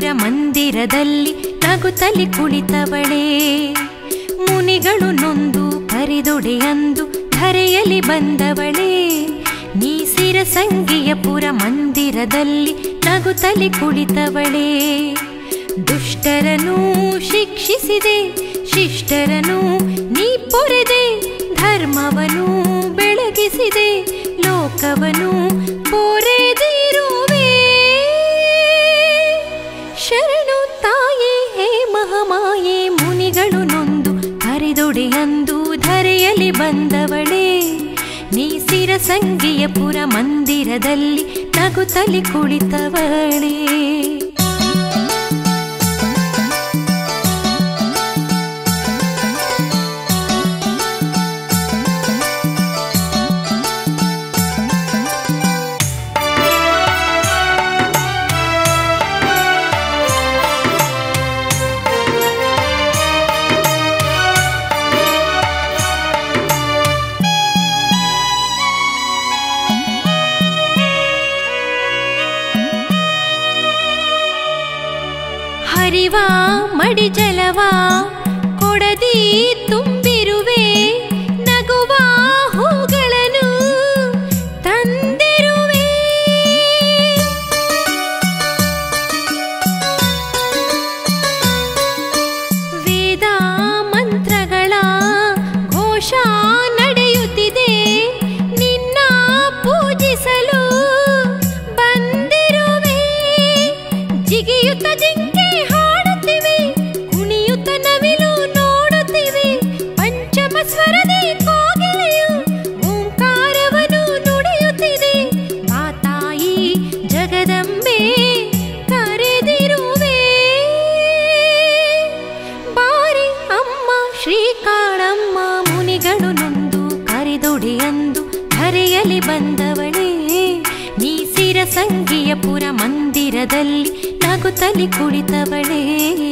ಮಂದಿರದಲ್ಲಿ ನಗುತ್ತಲಿ ಕುಳಿತವಳೇ ಮುನಿಗಳು ನೊಂದು ಕರಿದೊಡೆಯಂದು ಧರೆಯಲ್ಲಿ ಬಂದವಳೇ ನೀ ಸಿರಸಂಗಿಯ ಪುರ ಮಂದಿರದಲ್ಲಿ ನಗುತ್ತಲಿ ಕುಳಿತವಳೇ ದುಷ್ಟರನು ಶಿಕ್ಷಿಸಿದೆ ಶಿಷ್ಟರನು ನೀ ಪೊರೆದೆ ಧರ್ಮವನು ಬೆಳಗಿಸಿದೆ ಲೋಕವನು ಪೊರೆದಿರುವೆ ಶರಣು ತಾಯೇ ಹೇ ಮಹಾಮಾಯೆ ಮುನಿಗಳು ನೊಂದು ಕರೆದೊಡೆಯಂದು ಧರೆಯಲ್ಲಿ ಬಂದವಳೇ ನೀ ಸಿರಸಂಗಿಯ ಪುರ ಮಂದಿರದಲ್ಲಿ ನಗುತ್ತಲಿ ಕುಳಿತವಳೇ ಹರಿವ ಮಡಿ ಜಲವ ಕೊಡದಿ ತುಂಬಿರುವೆ ನಗುವ ಹೂಗಳನ್ನು ತಂದಿರುವೆ ವೇದ ಮಂತ್ರಗಳ ಘೋಷ ನಡೆಯುತ್ತಿದೆ ನಿನ್ನ ಪೂಜಿಸಲು ಬಂದಿರುವೆ ಜಿಗಿಯುತ್ತ ಜಿಂಕೆ ಹಾಡುತ್ತಿವೆ ಕುಣಿಯುತ್ತ ನವಿಲು ನೋಡುತ್ತಿವೆ ಪಂಚಮ ಸ್ವರದಿ ಕೋಗಿಲೆಯು ಓಂಕಾರವನು ನುಡಿಯುತ್ತಿದೆ ಮಾತಾಯಿ ಜಗದಂಬೆ ಕರೆದಿರುವೆ ಬಾರಿ ಅಮ್ಮ ಶ್ರೀಕಾಳಮ್ಮ ಮುನಿಗಳು ನೊಂದು ಕರೆದೊಡೆಯಂದು ಧರೆಯಲ್ಲಿ ಬಂದವಳೇ ನೀ ಸಿರಸಂಗಿಯ ಪುರ ಮಂದಿರದಲ್ಲಿ ನಗುತ್ತಲಿ ಕುಳಿತವಳೇ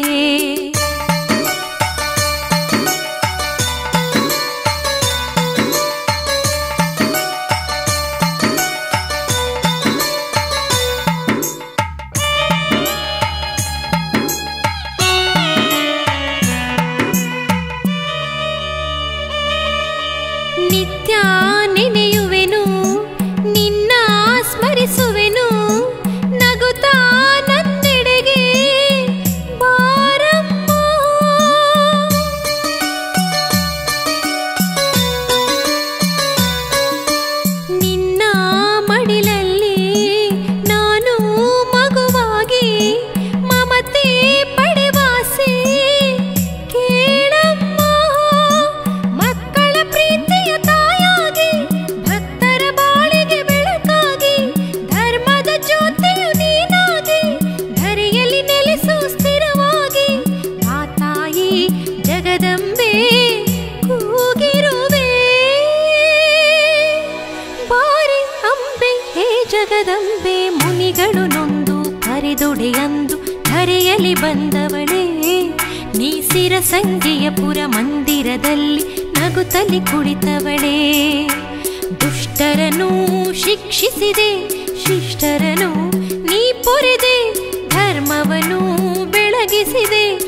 ನಿತ್ಯ ನೆನೆಯುವೆನು ನಿನ್ನ ಸ್ಮರಿಸುವೆನು ನಗುತ್ತಾ ನನ್ನೆಡೆಗೆ ಬಾರಮ್ಮ ನಿನ್ನ ಮಡಿಲಲ್ಲಿ ನಾನು ಮಗುವಾಗಿ ಮಮತೆ ಪಡೆವಾಸೆ ಕೇಳಮ್ಮ ಮಕ್ಕಳ ಪ್ರೀತಿಯ ತಾಯಾಗಿ ಭಕ್ತರ ಬಾಳಿಗೆ ಬೆಳಕಾಗಿ ಧರ್ಮದ ಜ್ಯೋತಿಯು ನೀನಾಗಿ ಧರೆಯಲ್ಲಿ ನೆಲೆಸು ಸ್ಥಿರವಾಗಿ ಆ ತಾಯಿ ಜಗದಂಬೆ ಕೂಗಿರುವೆ ಬಾರಿ ಅಂಬೆ ಹೇ ಜಗದಂಬೆ ಮುನಿಗಳು ನೊಂದು ಕರೆದೊಡೆಯಂದು ಧರೆಯಲ್ಲಿ ಬಂದವಳೇ ನೀ ಸಿರಸಂಗಿಯ ಪುರ ಮಂದಿರದಲ್ಲಿ ನಗುತ್ತಲಿ ಕುಳಿತವಳೇ ದುಷ್ಟರನು ಶಿಕ್ಷಿಸಿದೆ ಶಿಷ್ಟರನು ನೀ ಪೊರೆದೆ ಧರ್ಮವನು ಬೆಳಗಿಸಿದೆ